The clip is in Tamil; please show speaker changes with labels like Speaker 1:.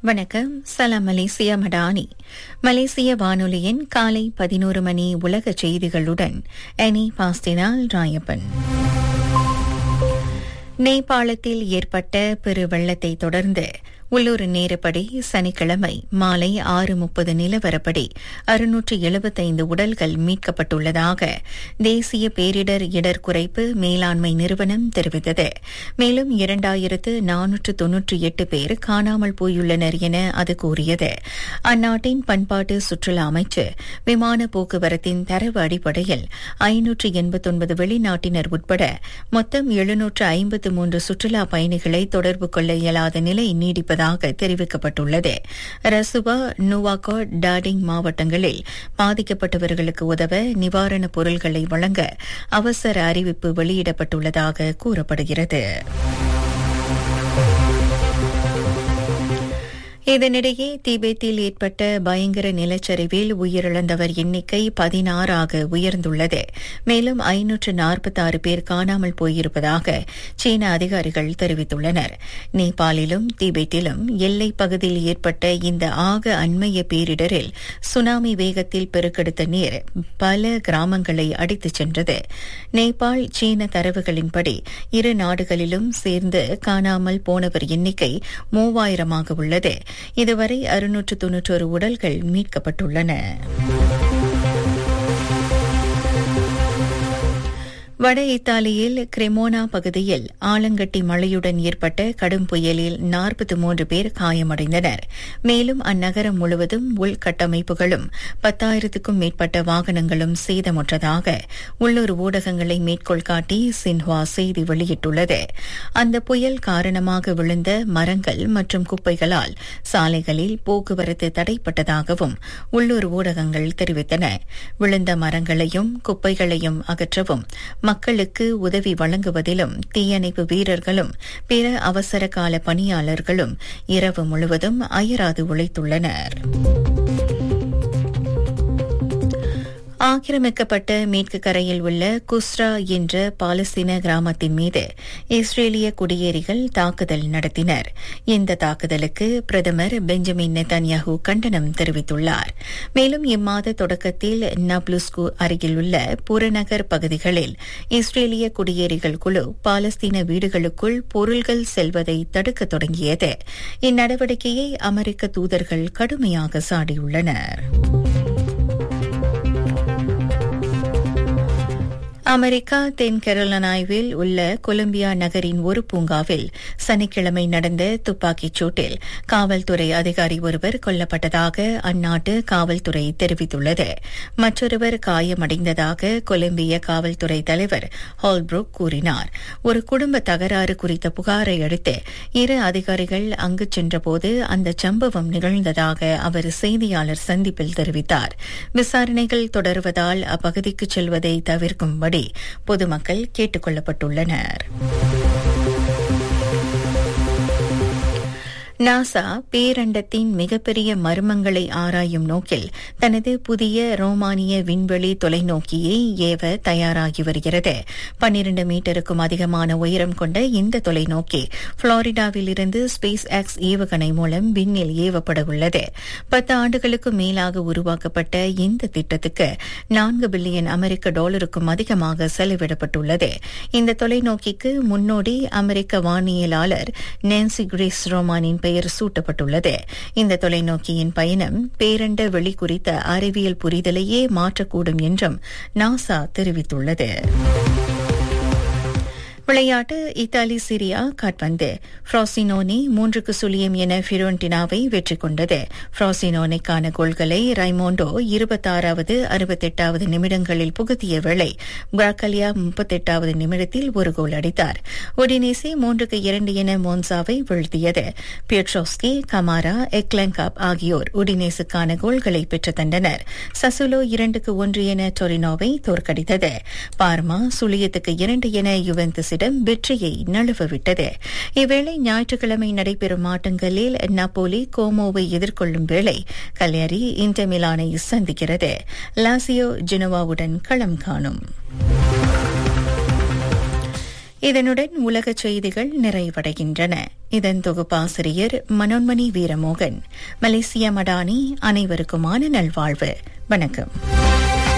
Speaker 1: வணக்கம் சலாம் மலேசியா மடானி மலேசிய வானொலியின் காலை பதினோரு மணி உலக செய்திகளுடன் அனி பாஸ்டினால் ராயப்பன் நேபாளத்தில் ஏற்பட்ட பெரு வெள்ளத்தை தொடர்ந்து உள்ளூர் நேரப்படி சனிக்கிழமை மாலை ஆறு முப்பது நிலவரப்படி அறுநூற்று எழுபத்தைந்து உடல்கள் மீட்கப்பட்டுள்ளதாக தேசிய பேரிடர் இடர் குறைப்பு மேலாண்மை நிறுவனம் தெரிவித்தது மேலும் இரண்டாயிரத்து நானூற்று தொன்னூற்றி எட்டு பேர் காணாமல் போயுள்ளனர் என அது கூறியது அந்நாட்டின் பண்பாட்டு சுற்றுலா அமைச்சு விமான போக்குவரத்தின் தரவு அடிப்படையில் ஐநூற்று எண்பத்தொன்பது வெளிநாட்டினர் உட்பட மொத்தம் எழுநூற்று ஐம்பத்து மூன்று சுற்றுலா பயணிகளை தொடர்பு கொள்ள இயலாத நிலை நீடிப்பதாக தெரிவிக்கப்பட்டுள்ளது ரசுவா நுவாகோ டாடிங் மாவட்டங்களில் பாதிக்கப்பட்டவர்களுக்கு உதவ நிவாரணப் பொருட்களை வழங்க அவசர அறிவிப்பு வெளியிடப்பட்டுள்ளதாக கூறப்படுகிறது இதனிடையே திபெத்தில் ஏற்பட்ட பயங்கர நிலச்சரிவில் உயிரிழந்தவர் எண்ணிக்கை பதினாறாக உயர்ந்துள்ளது மேலும் ஐநூற்று நாற்பத்தாறு பேர் காணாமல் போயிருப்பதாக சீன அதிகாரிகள் தெரிவித்துள்ளனர் நேபாளிலும் திபெத்திலும் எல்லைப் பகுதியில் ஏற்பட்ட இந்த ஆக அண்மைய பேரிடரில் சுனாமி வேகத்தில் பெருக்கெடுத்த நீர் பல கிராமங்களை அடித்துச் சென்றது நேபாள் சீன தரவுகளின்படி இரு நாடுகளிலும் சேர்ந்து காணாமல் போனவர் எண்ணிக்கை மூவாயிரமாக உள்ளது இதுவரை அறுநூற்று தொன்னூற்றொரு உடல்கள் மீட்கப்பட்டுள்ளன வட இத்தாலியில் கிரெமோனா பகுதியில் ஆலங்கட்டி மழையுடன் ஏற்பட்ட கடும் புயலில் நாற்பத்தி மூன்று பேர் காயமடைந்தனர் மேலும் அந்நகரம் முழுவதும் உள்கட்டமைப்புகளும் பத்தாயிரத்துக்கும் மேற்பட்ட வாகனங்களும் சேதமுற்றதாக உள்ளூர் ஊடகங்களை மேற்கோள் காட்டி சின்ஹுவா செய்தி வெளியிட்டுள்ளது அந்த புயல் காரணமாக விழுந்த மரங்கள் மற்றும் குப்பைகளால் சாலைகளில் போக்குவரத்து தடைப்பட்டதாகவும் உள்ளூர் ஊடகங்கள் தெரிவித்தன விழுந்த மரங்களையும் குப்பைகளையும் அகற்றவும் மக்களுக்கு உதவி வழங்குவதிலும் தீயணைப்பு வீரர்களும் பிற அவசர கால பணியாளர்களும் இரவு முழுவதும் அயராது உழைத்துள்ளனர் ஆக்கிரமிக்கப்பட்ட மேற்கு கரையில் உள்ள குஸ்ரா என்ற பாலஸ்தீன கிராமத்தின் மீது இஸ்ரேலிய குடியேறிகள் தாக்குதல் நடத்தினர் இந்த தாக்குதலுக்கு பிரதமர் பெஞ்சமின் நெத்தன்யாஹூ கண்டனம் தெரிவித்துள்ளார் மேலும் இம்மாத தொடக்கத்தில் நப்லுஸ்கு அருகிலுள்ள புறநகர் பகுதிகளில் இஸ்ரேலிய குடியேறிகள் குழு பாலஸ்தீன வீடுகளுக்குள் பொருள்கள் செல்வதை தடுக்க தொடங்கியது இந்நடவடிக்கையை அமெரிக்க தூதர்கள் கடுமையாக சாடியுள்ளனா் அமெரிக்கா தென் கெரோலனாய்வில் உள்ள கொலம்பியா நகரின் ஒரு பூங்காவில் சனிக்கிழமை நடந்த துப்பாக்கிச் சூட்டில் காவல்துறை அதிகாரி ஒருவர் கொல்லப்பட்டதாக அந்நாட்டு காவல்துறை தெரிவித்துள்ளது மற்றொருவர் காயமடைந்ததாக கொலம்பிய காவல்துறை தலைவர் ஹால்ப்ரூக் கூறினார் ஒரு குடும்ப தகராறு குறித்த புகாரை அடுத்து இரு அதிகாரிகள் அங்கு சென்றபோது அந்த சம்பவம் நிகழ்ந்ததாக அவர் செய்தியாளர் சந்திப்பில் தெரிவித்தார் விசாரணைகள் தொடர்வதால் அப்பகுதிக்கு செல்வதை தவிர்க்கும்படி பொதுமக்கள் கேட்டுக் கொள்ளப்பட்டுள்ளனர் நாசா பேரண்டத்தின் மிகப்பெரிய மர்மங்களை ஆராயும் நோக்கில் தனது புதிய ரோமானிய விண்வெளி தொலைநோக்கியை ஏவ தயாராகி வருகிறது பன்னிரண்டு மீட்டருக்கும் அதிகமான உயரம் கொண்ட இந்த தொலைநோக்கி புளோரிடாவில் இருந்து ஸ்பேஸ் எக்ஸ் ஏவுகணை மூலம் விண்ணில் ஏவப்பட உள்ளது பத்து ஆண்டுகளுக்கும் மேலாக உருவாக்கப்பட்ட இந்த திட்டத்துக்கு நான்கு பில்லியன் அமெரிக்க டாலருக்கும் அதிகமாக செலவிடப்பட்டுள்ளது இந்த தொலைநோக்கிக்கு முன்னோடி அமெரிக்க வானியலாளர் நேன்சி கிரேஸ் ரோமானின் பெயர் சூட்டப்பட்டுள்ளது இந்த தொலைநோக்கியின் பயணம் பேரண்ட வெளி குறித்த அறிவியல் புரிதலையே மாற்றக்கூடும் என்றும் நாசா தெரிவித்துள்ளது விளையாட்டு இத்தாலி சிரியா காட்பந்து ஃப்ராசினோனி மூன்றுக்கு சுழியம் என ஃபிரோன்டினாவை வெற்றி கொண்டது ஃப்ராசினோனிக்கான கோல்களை ரைமோண்டோ இருபத்தாறாவது அறுபத்தெட்டாவது நிமிடங்களில் புகுத்திய வேளை பிராக்கலியா முப்பத்தெட்டாவது நிமிடத்தில் ஒரு கோல் அடித்தார் ஒடினேசி மூன்றுக்கு இரண்டு என மோன்சாவை வீழ்த்தியது பியட்ரோஸ்கி கமாரா எக்லங்காப் ஆகியோர் உடினேசுக்கான கோல்களை பெற்று தந்தனர் சசுலோ இரண்டுக்கு ஒன்று என டொரினோவை தோற்கடித்தது பார்மா சுழியத்துக்கு இரண்டு என யுவெந்தஸ் பிரான்சிடம் வெற்றியை நழுவவிட்டது இவ்வேளை ஞாயிற்றுக்கிழமை நடைபெறும் ஆட்டங்களில் நப்போலி கோமோவை எதிர்கொள்ளும் வேளை கல்யாரி இன்டர் மிலானை சந்திக்கிறது லாசியோ ஜெனோவாவுடன் களம் காணும் இதனுடன் உலக செய்திகள் நிறைவடைகின்றன இதன் தொகுப்பாசிரியர் மனோன்மணி வீரமோகன் மலேசியா மடானி அனைவருக்குமான நல்வாழ்வு வணக்கம்